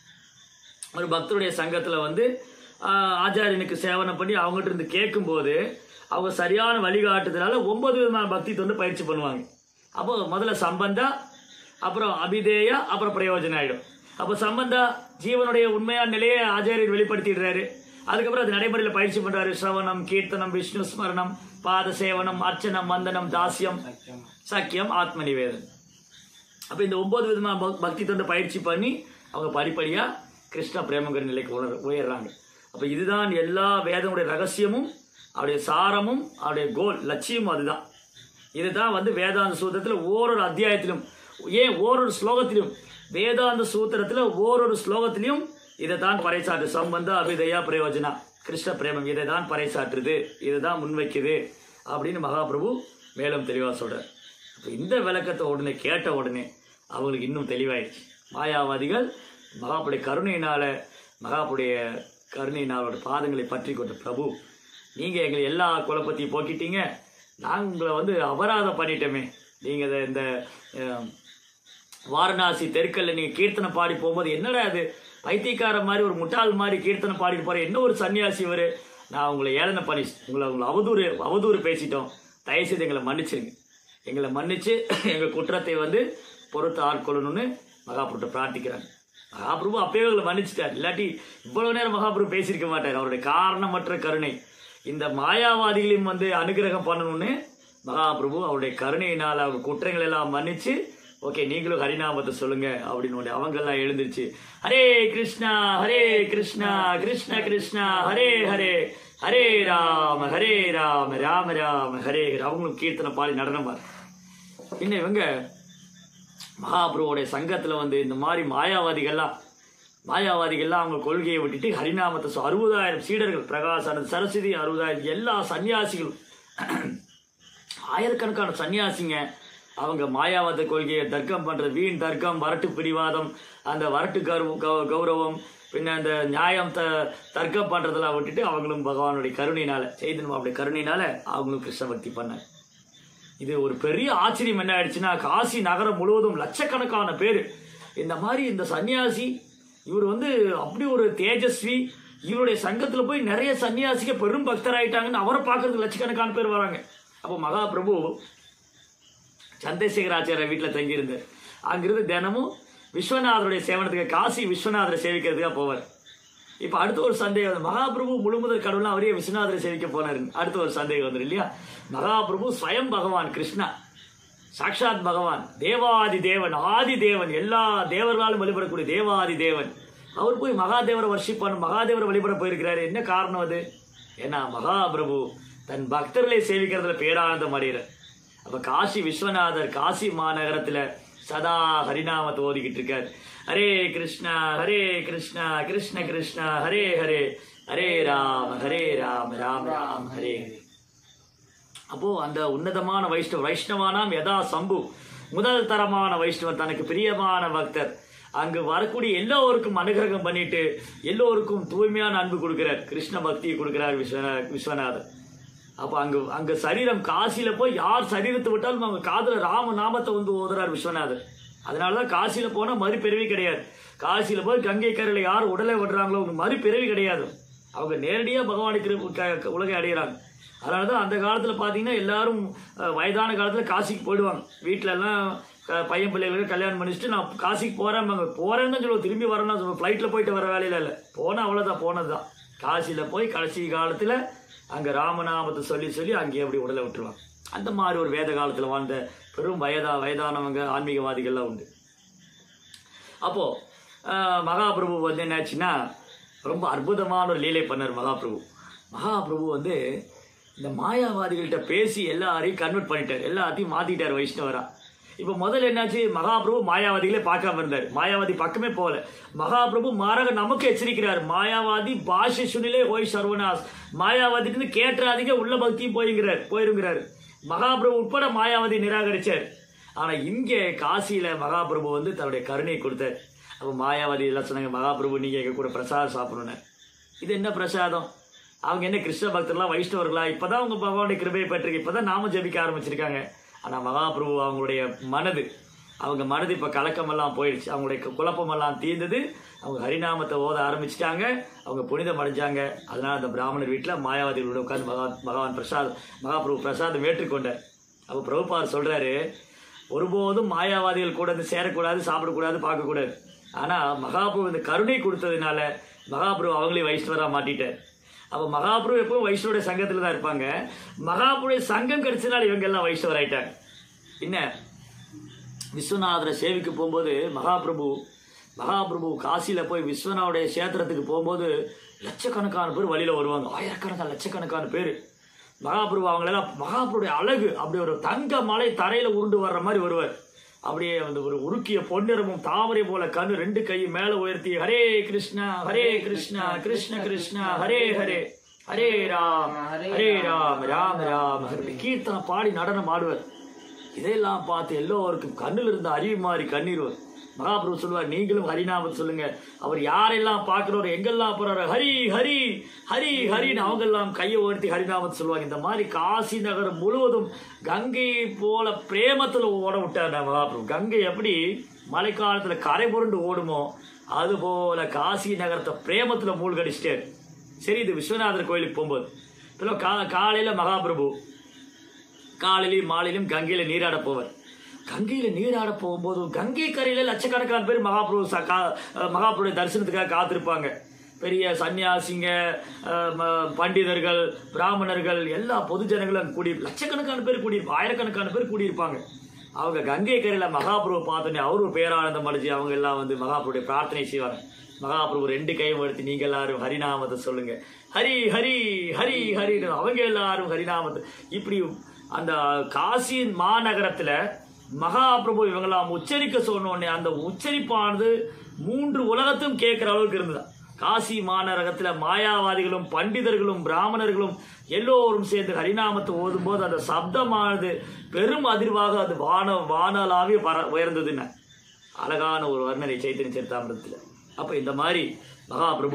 ஒரு பக்தருடைய சங்கத்தில் வந்து ஆஹ், ஆச்சாரியனுக்கு சேவனம் பண்ணி அவங்ககிட்ட இருந்து கேட்கும்போது அவங்க சரியான வழிகாட்டுதலால ஒன்பது விதமான பக்தி தொண்டு பயிற்சி பண்ணுவாங்க அப்போ முதல்ல சம்பந்தா அப்புறம் அபிதேயா அப்புறம் பிரயோஜனம் ஆயிடும் அப்போ சம்பந்தா ஜீவனுடைய உண்மையான நிலையை ஆச்சாரியர் வெளிப்படுத்திடுறாரு அதுக்கப்புறம் அது நடைமுறையில் பயிற்சி பண்றாரு சிரவணம் கீர்த்தனம் விஷ்ணு ஸ்மரணம் பாத சேவனம் அர்ச்சனம் வந்தனம் தாசியம் சக்கியம் ஆத்ம நிவேதனம் அப்போ இந்த ஒன்பது விதமான பக்- பக்தி தொண்டு பயிற்சி பண்ணி அவங்க படிப்படியா கிருஷ்ண பிரேமங்கிற நிலைக்கு உணர் உயர்றாங்க அப்போ இதுதான் எல்லா வேதனுடைய ரகசியமும் அவருடைய சாரமும் அவருடைய கோல் லட்சியமும் அதுதான் இதுதான் வந்து வேதாந்த சூத்திரத்தில் ஓரொரு அத்தியாயத்திலும் ஏன் ஓரொரு ஸ்லோகத்திலும் வேதாந்த சூத்திரத்தில் ஓரொரு ஸ்லோகத்திலையும் இதை தான் பறைசாற்று சம்பந்த அபிதயா பிரயோஜனா கிருஷ்ண பிரேமம் இதை தான் பறைசாற்றுது இதை தான் முன்வைக்குது அப்படின்னு மகாபிரபு மேலும் தெளிவாக சொல்றார் அப்ப இந்த விளக்கத்தை உடனே கேட்ட உடனே அவங்களுக்கு இன்னும் தெளிவாயிடுச்சு மாயாவாதிகள் மகாப்புடைய கருணையினால மகாப்புடைய கருணையினாலோட பாதங்களை பற்றி கொண்ட பிரபு நீங்க எங்களை எல்லா குழப்பத்தையும் போக்கிட்டீங்க நாங்கள் உங்களை வந்து அபராதம் பண்ணிட்டோமே நீங்க இத- இந்த அஹ், வாரணாசி தெருக்கல்ல நீங்க கீர்த்தனை பாடி போகும்போது என்னடா அது பைத்தியக்கார மாதிரி ஒரு முட்டாள் மாதிரி கீர்த்தனை பாடிட்டு போற என்ன ஒரு சன்னியாசி இவரு நான் உங்களை ஏளனை பண்ணி உங்களை உங்களை அவதூறு அவதூறு பேசிட்டோம் தயவுசெய்து எங்களை மன்னிச்சிருங்க எங்களை மன்னிச்சு எங்க குற்றத்தை வந்து பொறுத்து ஆட்கொள்ளணும்னு மகாபுருட்ட பிரார்த்திக்கிறாங்க மகாபிரபு அப்பயே எங்களை மன்னிச்சிட்டார் இல்லாட்டி இவ்வளவு நேரம் மகாபிரபு பேசியிருக்க மாட்டார் அவருடைய காரணமற்ற கருணை இந்த மாயாவாதிகளையும் வந்து அனுகிரகம் பண்ணணும்னு மகாபிரபு அவருடைய கருணையினால் அவங்க குற்றங்கள் எல்லாம் மன்னிச்சு ஓகே நீங்களும் ஹரிநாமத்தை சொல்லுங்க அப்படின்னு உடனே அவங்க எல்லாம் எழுந்திருச்சு ஹரே கிருஷ்ணா ஹரே கிருஷ்ணா கிருஷ்ண கிருஷ்ணா ஹரே ஹரே ஹரே ராம ஹரே ராம ராம ராம ஹரே ஹரே. அவங்களும் கீர்த்தனை பாடி நடனம் பாரு இன்னும் இவங்க மகாபிரபுவோடைய சங்கத்துல வந்து இந்த மாதிரி மாயாவாதிகள்லாம் மாயாவாதிகள்லாம் அவங்க கொள்கையை விட்டுட்டு ஹரிநாமத்தை சொ- அறுபதாயிரம் சீடர்கள் பிரகாசானந்த் சரஸ்வதி அறுபதாயிரம் எல்லா சன்னியாசிகளும் ஆயிரக்கணக்கான சன்னியாசிங்க அவங்க மாயாவாத கொள்கையை தர்க்கம் பண்றது வீண் தர்க்கம் வரட்டு பிடிவாதம் அந்த வரட்டு கௌரவ கௌ- கௌரவம் பின்ன அந்த நியாயம் த தர்க்கம் பண்றதெல்லாம் விட்டுட்டு அவங்களும் பகவானுடைய கருணையினால செய்தனும் அப்படி கருணையினால அவங்களும் கிருஷ்ண பக்தி பண்ணாங்க இது ஒரு பெரிய ஆச்சரியம் என்ன ஆயிடுச்சுன்னா காசி நகரம் முழுவதும் லட்சக்கணக்கான பேர் இந்த மாதிரி இந்த சன்னியாசி இவர் வந்து அப்படி ஒரு தேஜஸ்வி இவருடைய சங்கத்துல போய் நிறைய சன்னியாசிக பெரும் பக்தராயிட்டாங்கன்னு அவரை பார்க்கறதுக்கு லட்சக்கணக்கான பேர் வராங்க அப்போ மகாபிரபு சந்திரசேகர் ஆச்சாரிய வீட்டில் தங்கியிருந்தார் அங்கிருந்து தினமும் விஸ்வநாதருடைய சேவனத்துக்கு காசி விஸ்வநாதரை சேவிக்கிறதுக்காக போவார் இப்போ அடுத்த ஒரு சந்தேகம் வந்து, மகாபிரபு முழுமுதல் கடவுள் அவரே விஸ்வநாதரை சேவிக்க போனாரு அடுத்த ஒரு சந்தேகம் வந்துடும் இல்லையா மகாபிரபு ஸ்வயம் பகவான் கிருஷ்ணா சாக்ஷாத் பகவான் தேவாதி தேவன் ஆதி தேவன் எல்லா தேவர்களாலும் வழிபடக்கூடிய தேவாதி தேவன் அவர் போய் மகாதேவரை வர்ஷிப் பண்ண மகாதேவரை வழிபட போயிருக்கிறாரு என்ன காரணம் அது ஏன்னா மகாபிரபு தன் பக்தர்களை சேவிக்கிறதுல பேரானந்தம் அடைகிறார் அப்ப காசி விஸ்வநாதர் காசி மாநகரத்துல சதா ஹரிநாமத்தை ஓதிக்கிட்டு இருக்கார் ஹரே கிருஷ்ணா ஹரே கிருஷ்ணா கிருஷ்ண கிருஷ்ணா ஹரே ஹரே ஹரே ராம ஹரே ராம ராம ராம் ஹரே ஹரே அப்போ அந்த உன்னதமான வைஷ்ணவ வைஷ்ணவானாம் யதா சம்பு முதல் தரமான வைஷ்ணவன் தனக்கு பிரியமான பக்தர் அங்கு வரக்கூடிய எல்லோருக்கும் அனுகிரகம் பண்ணிட்டு எல்லோருக்கும் தூய்மையான அன்பு கொடுக்கிறார் கிருஷ்ண பக்தியை கொடுக்கிறார் விஸ்வநா விஸ்வநாதர் அப்போ அங்கு அங்க சரீரம் காசியில போய் யார் சரீரத்தை விட்டாலும் அவங்க காதுல ராம நாமத்தை வந்து ஓதுறார் விஸ்வநாதர் அதனாலதான் காசியில போனா மறுபிறவி கிடையாது காசியில போய் கங்கை கரையில யார் உடலை விடுறாங்களோ அவங்க மறுபிறவி கிடையாது அவங்க நேரடியா பகவானுக்கு க- க- உலகை அடையிறாங்க அதனால தான் அந்த காலத்தில் பார்த்தீங்கன்னா எல்லாரும் அஹ், வயதான காலத்தில் காசிக்கு போயிடுவாங்க வீட்டில எல்லாம் க- பையன் பிள்ளைகளுக்கு கல்யாணம் பண்ணிச்சுட்டு நான் காசிக்கு போகிறேன் போகிறேன்னு தான் சொல்லுவோம் திரும்பி வரேன்னா சொல்லுவோம் ஃப்ளைட்டில் போயிட்டு வர வேலையில இல்லை போனால் அவ்வளோதான் போனது தான் காசியில் போய் கடைசி காலத்தில் அங்கே ராமநாமத்தை சொல்லி சொல்லி அங்கேயே அப்படி உடலை விட்டுருவாங்க அந்த மாதிரி ஒரு வேத காலத்தில் வாழ்ந்த பெரும் வயதா வயதானவங்க ஆன்மீகவாதிகள்லாம் உண்டு அப்போ அஹ், மகாபிரபு வந்து என்னாச்சுன்னா ரொம்ப அற்புதமான ஒரு லீலை பண்ணார் மகாபிரபு மகாபிரபு வந்து இந்த மாயாவாதிகள்கிட்ட பேசி எல்லாரையும் கன்வெர்ட் பண்ணிட்டார் எல்லாத்தையும் மாத்திட்டார் வைஷ்ணவரா இப்போ முதல்ல என்னாச்சு மகாபிரபு மாயாவாதிகளே பார்க்காம இருந்தார் மாயாவாதி பக்கமே போகல மகாபிரபு மாறாக நமக்கு எச்சரிக்கிறார் மாயாவாதி பாஷை சுனிலே ஓய் சர்வநாஸ் மாயாவாதிட்டு கேட்டுறாதீங்க உள்ள பக்தியும் போய்ங்கிறார் போயிருங்கிறார் மகாபிரபு உட்பட மாயாவதி நிராகரிச்சார் ஆனா இங்கே காசியில மகாபிரபு வந்து தன்னுடைய கருணையை கொடுத்தார் அப்போ மாயாவதி எல்லாம் சொன்னாங்க மகாபிரபு நீங்க எங்க கூட பிரசாதம் சாப்பிடணும் இது என்ன பிரசாதம் அவங்க என்ன கிருஷ்ண பக்தர்களா வைஷ்ணவர்களா இப்பதான் அவங்க பகவானுடைய கிருபையை பெற்றிருக்கு இப்பதான் நாம ஜெபிக்க ஆரம்பிச்சிருக்காங்க ஆனா மகாபிரபு அவங்களுடைய மனது அவங்க மனது இப்ப கலக்கமெல்லாம் போயிடுச்சு அவங்களுடைய கு- குழப்பமெல்லாம் தீர்ந்தது அவங்க ஹரிநாமத்தை ஓத ஆரம்பிச்சிட்டாங்க அவங்க புனிதம் அடைஞ்சாங்க அதனால அந்த பிராமணர் வீட்டுல மாயாவதிகளோட உட்கார்ந்து பகவான் பகவான் பிரசாத் மகாபிரபு பிரசாதம் ஏற்றுக்கொண்டார் அப்போ பிரபுபார் சொல்றாரு ஒருபோதும் மாயாவாதிகள் கூட வந்து சேரக்கூடாது சாப்பிடக்கூடாது பார்க்கக்கூடாது ஆனா மகாபிரபு இந்த கருணை கொடுத்ததுனால மகாபிரபு அவங்களே வைஷ்ணவரா மாட்டிட்டார் அப்ப மகாபிரபு எப்பவும் வைஷ்ணவருடைய சங்கத்துல தான் இருப்பாங்க மகாபிரபுடைய சங்கம் கிடைச்சதுனால இவங்க எல்லாம் வைஷ்ணவர் ஆயிட்டாங்க என்ன விஸ்வநாதரை சேவிக்க போகும்போது மகாபிரபு மகாபிரபு காசியில் போய் விஸ்வநாவுடைய சேத்திரத்துக்கு போகும்போது லட்சக்கணக்கான பேர் வழியில் வருவாங்க ஆயிரக்கணக்கான லட்சக்கணக்கான பேர் மகாபிரபு அவங்களெல்லாம் மகாபிரபுடைய அழகு அப்படி ஒரு தங்க மலை தரையில் உருண்டு வர்ற மாதிரி வருவார் அப்படியே அந்த ஒரு உருக்கிய பொன்னிறமும் தாமரை போல கண்ணு ரெண்டு கையும் மேல உயர்த்தி ஹரே கிருஷ்ணா ஹரே கிருஷ்ணா கிருஷ்ண கிருஷ்ணா ஹரே ஹரே ஹரே ராம் ஹரே ராம் ராம் ராம் ஹரே கீர்த்தனை பாடி நடனம் ஆடுவார் இதையெல்லாம் பார்த்து எல்லோருக்கும் கண்ணில் இருந்த அருவி மாறி கண்ணீர் வரும் மகாபிரபு சொல்லுவார் நீங்களும் ஹரிநாமம் சொல்லுங்க அவர் யாரெல்லாம் பார்க்கிறோம் எங்கெல்லாம் போறாரு ஹரி ஹரி ஹரி ஹரின்னு அவங்கெல்லாம் கையை உயர்த்தி ஹரிநாமத்தை சொல்லுவாங்க இந்த மாதிரி காசி நகரம் முழுவதும் கங்கை போல பிரேமத்துல ஓட விட்டார் நம்ம மகாபிரபு கங்கை எப்படி மழைக்காலத்துல கரை புரண்டு ஓடுமோ அது போல காசி நகரத்தை பிரேமத்துல மூழ்கடிச்சிட்டாரு சரி இது விஸ்வநாதர் கோயிலுக்கு போகும்போது இப்போ கா காலையில மகாபிரபு காலையிலும் மாலையிலும் கங்கையில நீராட போவார் கங்கையில நீராட போகும்போது கங்கை கரையில லட்சக்கணக்கான பேர் மகாபிரபு ச- கா- மகாபிரபுடைய தரிசனத்துக்காக காத்திருப்பாங்க பெரிய சன்னியாசிங்க அஹ், ம- பண்டிதர்கள் பிராமணர்கள் எல்லா பொதுஜனங்களும் அங்க கூடி லட்சக்கணக்கான பேர் கூடியிருப்பாங்க ஆயிரக்கணக்கான பேர் கூடியிருப்பாங்க அவங்க கங்கை கரையில மகாபிரபு பார்த்தோன்னே அவரு ஒரு பேரானந்தம் அடைஞ்சு அவங்க எல்லாம் வந்து மகாபிரபுடைய பிரார்த்தனை செய்வாங்க மகாபிரபு ரெண்டு கையும் எடுத்து நீங்க எல்லாரும் ஹரிநாமத்தை சொல்லுங்க ஹரி ஹரி ஹரி ஹரி அவங்க எல்லாரும் ஹரிநாமத்தை இப்படி அந்த காசியின் மாநகரத்துல மகாபிரபு இவங்கெல்லாம் உச்சரிக்க சொன்ன உடனே அந்த உச்சரிப்பானது மூன்று உலகத்தும் கேட்கிற அளவுக்கு இருந்தது காசி மாநகரத்துல மாயாவாதிகளும் பண்டிதர்களும் பிராமணர்களும் எல்லோரும் சேர்ந்து ஹரிநாமத்தை ஓதும்போது அந்த சப்தமானது பெரும் அதிர்வாக அது வான வானலாவே பர உயர்ந்ததுன்னு அழகான ஒரு வர்ணனை சைத்தன்ய சரித்தாமிரத்தில் அப்ப இந்த மாதிரி மகாபிரபு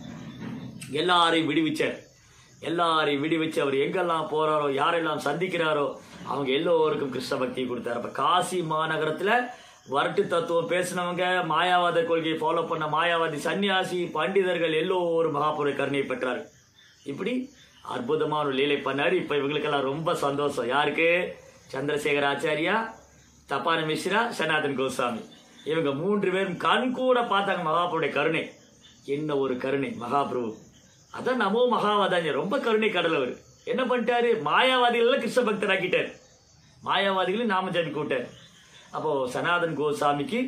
எல்லாரையும் விடுவிச்சார் எல்லாரையும் விடுவிச்சு அவர் எங்கெல்லாம் போறாரோ யாரெல்லாம் சந்திக்கிறாரோ அவங்க எல்லோருக்கும் கிருஷ்ண பக்தியை கொடுத்தார் அப்ப காசி மாநகரத்துல வரட்டு தத்துவம் பேசினவங்க மாயாவாத கொள்கையை ஃபாலோ பண்ண மாயாவாதி சன்னியாசி பண்டிதர்கள் எல்லோரும் மகாபுர கருணையை பெற்றார்கள் இப்படி அற்புதமான ஒரு லீலை பண்ணாரு இப்ப இவங்களுக்கெல்லாம் ரொம்ப சந்தோஷம் யாருக்கு சந்திரசேகர் ஆச்சாரியா தப்பான மிஸ்ரா சனாதன் கோஸ்வாமி இவங்க மூன்று பேரும் கண் கூட பார்த்தாங்க மகாபுருடைய கருணை என்ன ஒரு கருணை மகாபிரபு அதான் நமோ மகாவதாஞ்ச ரொம்ப கருணை கடல் அவர் என்ன பண்ணிட்டாரு மாயாவாதிகள் கிருஷ்ண பக்தர் ஆக்கிட்டார் மாயாவாதிகளும் நாம ஜபிக்க விட்டார் அப்போ சனாதன் கோசாமிக்கு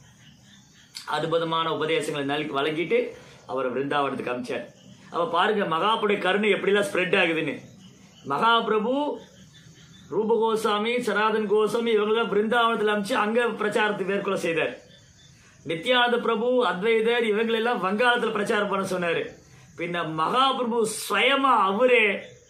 அற்புதமான உபதேசங்களை நல்கி வழங்கிட்டு அவர் விருந்தாவனத்துக்கு அமிச்சார் அப்ப பாருங்க மகாபுடைய கருணை எப்படிலாம் ஸ்ப்ரெட் ஆகுதுன்னு மகாபிரபு ரூப கோசாமி சனாதன் கோசாமி இவங்க பிருந்தாவனத்தில் அமிச்சு அங்க பிரச்சாரத்தை மேற்கொள்ள செய்தார் நித்யானந்த பிரபு அத்வைதர் இவங்களெல்லாம் வங்காளத்தில் பிரச்சாரம் பண்ண சொன்னாரு பின்ன மகாபிரபு ஸ்வயமா அவரே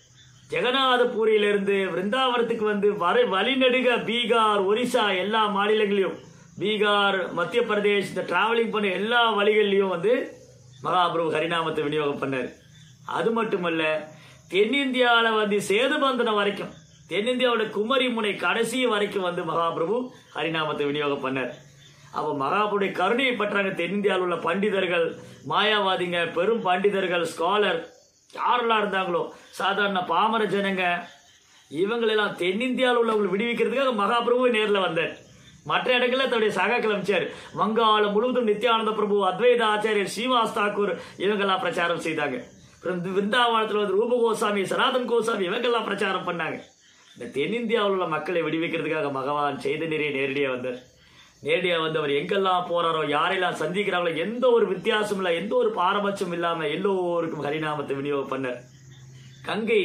ஜெகநாதபுரியிலிருந்து விருந்தாவனத்துக்கு வந்து வர வழிநடுக பீகார் ஒரிசா எல்லா மாநிலங்களையும் பீகார் மத்திய பிரதேஷ் இந்த டிராவலிங் பண்ண எல்லா வழிகள்லையும் வந்து மகாபிரபு ஹரிநாமத்தை விநியோகம் பண்ணார் அது மட்டுமல்ல தென்னிந்தியாவில் வந்து சேதுபந்தனம் வரைக்கும் தென்னிந்தியாவோட குமரி முனை கடைசி வரைக்கும் வந்து மகாபிரபு ஹரிநாமத்தை விநியோகம் பண்ணார் அப்போ மகாபுடைய கருணையை பற்றாங்க தென்னிந்தியாவில் உள்ள பண்டிதர்கள் மாயாவாதிங்க பெரும் பண்டிதர்கள் ஸ்காலர் யாரெல்லாம் இருந்தாங்களோ சாதாரண பாமர ஜனங்க இவங்களெல்லாம் தென்னிந்தியாவில் உள்ளவங்களை விடுவிக்கிறதுக்காக மகாபிரபு நேரில் வந்தார் மற்ற இடங்கள்ல தன்னுடைய சகாக்கள் அமைச்சார் வங்காளம் முழுவதும் நித்யானந்த பிரபு அத்வைத ஆச்சாரியர் ஸ்ரீவாஸ் தாக்கூர் இவங்கெல்லாம் பிரச்சாரம் செய்தாங்க அப்புறம் விருந்தாவனத்தில் வந்து ரூப கோசாமி சனாதன் கோசாமி இவங்கெல்லாம் பிரச்சாரம் பண்ணாங்க இந்த தென்னிந்தியாவில் உள்ள மக்களை விடுவிக்கிறதுக்காக பகவான் செய்தநீரே நேரடியாக வந்தார் நேரடியாக வந்து அவர் எங்கெல்லாம் போறாரோ யாரெல்லாம் சந்திக்கிறாங்களோ எந்த ஒரு வித்தியாசம் இல்லை எந்த ஒரு பாரபட்சம் இல்லாமல் எல்லோருக்கும் ஹரிநாமத்தை விநியோகம் பண்ணார் கங்கை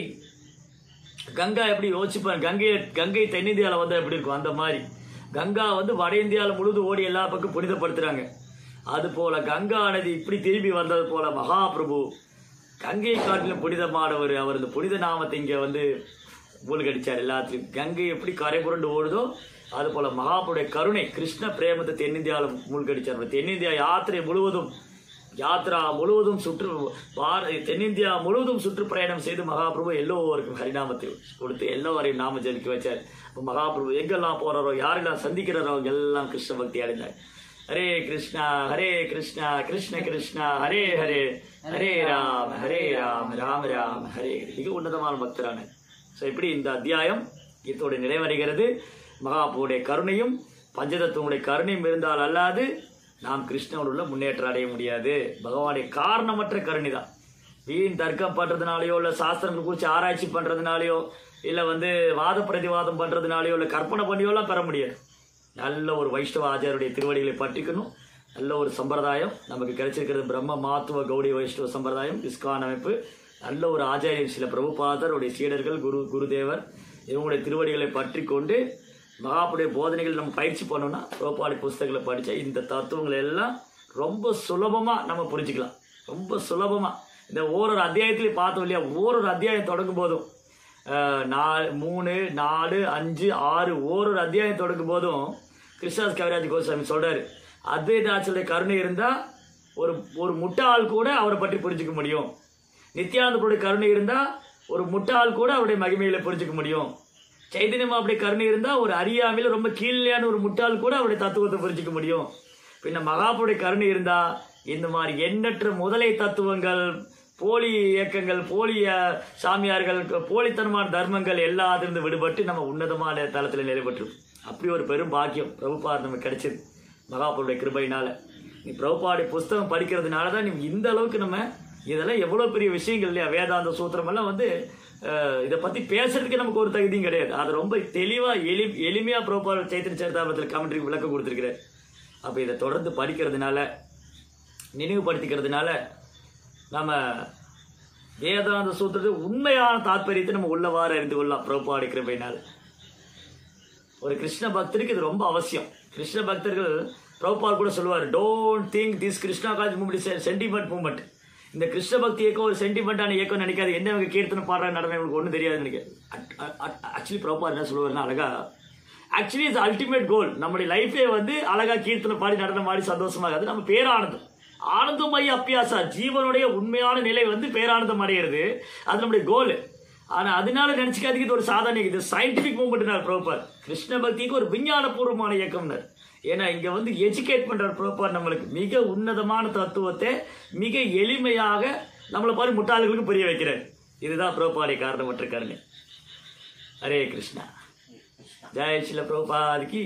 கங்கா எப்படி யோசிப்பாங்க கங்கை கங்கை தென்னிந்தியாவில் வந்தால் எப்படி இருக்கும் அந்த மாதிரி கங்கா வந்து வட இந்தியாவில் முழுதும் ஓடி எல்லா பக்கம் புனிதப்படுத்துறாங்க அது போல கங்கா நதி இப்படி திரும்பி வந்தது போல மகாபிரபு கங்கை காட்டிலும் புனிதமானவர் அவர் இந்த புனித நாமத்தை இங்கே வந்து மூழ்கடிச்சார் எல்லாத்துலையும் கங்கை எப்படி கரை புரண்டு ஓடுதோ அது போல மகாபுடைய கருணை கிருஷ்ண பிரேமத்தை தென்னிந்தியாவில் மூழ்கடிச்சார் தென்னிந்தியா யாத்திரை முழுவதும் யாத்ரா முழுவதும் சுற்று பார தென்னிந்தியா முழுவதும் சுற்றுப்பயணம் செய்து மகாபிரபு எல்லோருக்கும் ஹரிநாமத்தை கொடுத்து எல்லோரையும் நாம ஜெபிக்க வச்சார் அப்போ மகாபிரபு எங்கெல்லாம் போறாரோ யாரெல்லாம் சந்திக்கிறாரோ அவங்க எல்லாம் கிருஷ்ண பக்தி அடைந்தார் ஹரே கிருஷ்ணா ஹரே கிருஷ்ணா கிருஷ்ண கிருஷ்ணா ஹரே ஹரே ஹரே ராம் ஹரே ராம் ராம் ராம் ஹரே ஹரே. மிக உன்னதமான பக்தரான ஸோ இப்படி இந்த அத்தியாயம் இதோட நிறைவடைகிறது மகாபுடைய கருணையும் பஞ்சதத்துவனுடைய கருணையும் இருந்தால் அல்லாது நாம் கிருஷ்ணனோடு உள்ள முன்னேற்றம் அடைய முடியாது பகவானுடைய காரணமற்ற கருணை தான் வீண் தர்க்கம் பண்றதுனாலயோ இல்லை சாஸ்திரங்கள் குறித்து ஆராய்ச்சி பண்றதுனாலயோ இல்லை வந்து வாத பிரதிவாதம் பண்றதுனாலயோ இல்லை கற்பனை பண்ணியோலாம் பெற முடியாது நல்ல ஒரு வைஷ்ணவ ஆச்சாரியுடைய திருவடிகளை பற்றிக்கணும் நல்ல ஒரு சம்பிரதாயம் நமக்கு கிடைச்சிருக்கிறது பிரம்ம மாத்துவ கௌடி வைஷ்ணவ சம்பிரதாயம் இஸ்கான் அமைப்பு நல்ல ஒரு ஆச்சாரியர் சில பிரபுபாதர் உடைய சீடர்கள் குரு குருதேவர் இவங்களுடைய திருவடிகளை பற்றி கொண்டு மகாபுடைய போதனைகள் நம்ம பயிற்சி பண்ணோம்னா ரோபாடி புஸ்தகங்களை படித்தா இந்த தத்துவங்களை எல்லாம் ரொம்ப சுலபமாக நம்ம புரிஞ்சுக்கலாம் ரொம்ப சுலபமாக இந்த ஓரொரு அத்தியாயத்திலையும் பார்த்தோம் இல்லையா ஓரொரு அத்தியாயம் தொடங்கும் போதும் அஹ், நாலு மூணு நாலு அஞ்சு ஆறு ஓரொரு அத்தியாயம் தொடங்கும் போதும் கிருஷ்ணாஸ் கவிராஜ் கோஸ்வாமி சொல்றாரு அத்வைதாச்சலுடைய கருணை இருந்தால் ஒரு ஒரு முட்டாள் கூட அவரை பற்றி புரிஞ்சுக்க முடியும் நித்யானந்தபுடைய கருணை இருந்தால் ஒரு முட்டாள் கூட அவருடைய மகிமைகளை புரிஞ்சுக்க முடியும் சைதன்யம் அப்படி கருணை இருந்தால் ஒரு அறியாமையில் ரொம்ப கீழ்நிலையான ஒரு முட்டாள் கூட அவருடைய தத்துவத்தை புரிஞ்சுக்க முடியும் பின்ன மகாபுடைய கருணை இருந்தா இந்த மாதிரி எண்ணற்ற முதலை தத்துவங்கள் போலி இயக்கங்கள் போலி அஹ், சாமியார்கள் போலித்தனமான தர்மங்கள் எல்லாத்திலிருந்து விடுபட்டு நம்ம உன்னதமான தளத்தில் நிறைவேற்றும் அப்படி ஒரு பெரும் பாக்கியம் பிரபுபார் நமக்கு கிடைச்சது மகாபுருடைய கிருபையினால நீ பிரபுபாடைய புஸ்தகம் படிக்கிறதுனால தான் நீ இந்த அளவுக்கு நம்ம இதெல்லாம் எவ்வளோ பெரிய விஷயங்கள் இல்லையா வேதாந்த சூத்திரம் எல்லாம் வந்து அஹ், இதை பற்றி பேசுறதுக்கு நமக்கு ஒரு தகுதியும் கிடையாது அது ரொம்ப தெளிவாக எளி எளிமையாக பிரபுபார் சைத்தன்ய சரிதாபத்தில் கமெண்ட்ரிக்கு விளக்கம் கொடுத்துருக்கிறார் அப்போ இதை தொடர்ந்து படிக்கிறதுனால நினைவுபடுத்திக்கிறதுனால நம்ம வேதாந்த சூத்திரத்தை உண்மையான தாற்பயத்தை நம்ம உள்ளவாறு அறிந்து கொள்ளலாம் பிரபுபாடி கிருபையினால் ஒரு கிருஷ்ண பக்தருக்கு இது ரொம்ப அவசியம் கிருஷ்ண பக்தர்கள் பிரபுபால் கூட சொல்லுவார் don't think this Krishna college moment sentiment moment இந்த கிருஷ்ண பக்தி இயக்கம் ஒரு சென்டிமெண்டான இயக்கம் நினைக்காது என்ன இவங்க கீர்த்தனை பாடுற நடனம் இவங்களுக்கு ஒன்றும் தெரியாது நினைக்காது ஆக்சுவலி பிரபுபால் என்ன சொல்லுவாருன்னா அழகா ஆக்சுவலி இஸ் அல்டிமேட் கோல் நம்முடைய லைஃபே வந்து அழகா கீர்த்தனை பாடி நடனம் ஆடி சந்தோஷமாக அது நம்ம பேரானந்தம் ஆனந்தமய அப்பியாசா ஜீவனுடைய உண்மையான நிலை வந்து பேரானந்தம் அடைகிறது அது நம்முடைய கோல் ஆனா அதனால நினைச்சுக்காதீங்க இது ஒரு சாதாரண இது சயின்டிபிக் மூவ்மெண்ட் ப்ரோப்பர் கிருஷ்ண பக்திக்கு ஒரு விஞ்ஞானபூர்வமான இயக்கம்னர் ஏன்னா இங்க வந்து எஜுகேட் பண்ற ப்ரோப்பர் நம்மளுக்கு மிக உன்னதமான தத்துவத்தை மிக எளிமையாக நம்மளை பாரு முட்டாள்களுக்கு புரிய வைக்கிறார் இதுதான் ப்ரோபாடி காரணமற்ற கருணை ஹரே கிருஷ்ணா ஜெய் சில பிரபுபாதிக்கு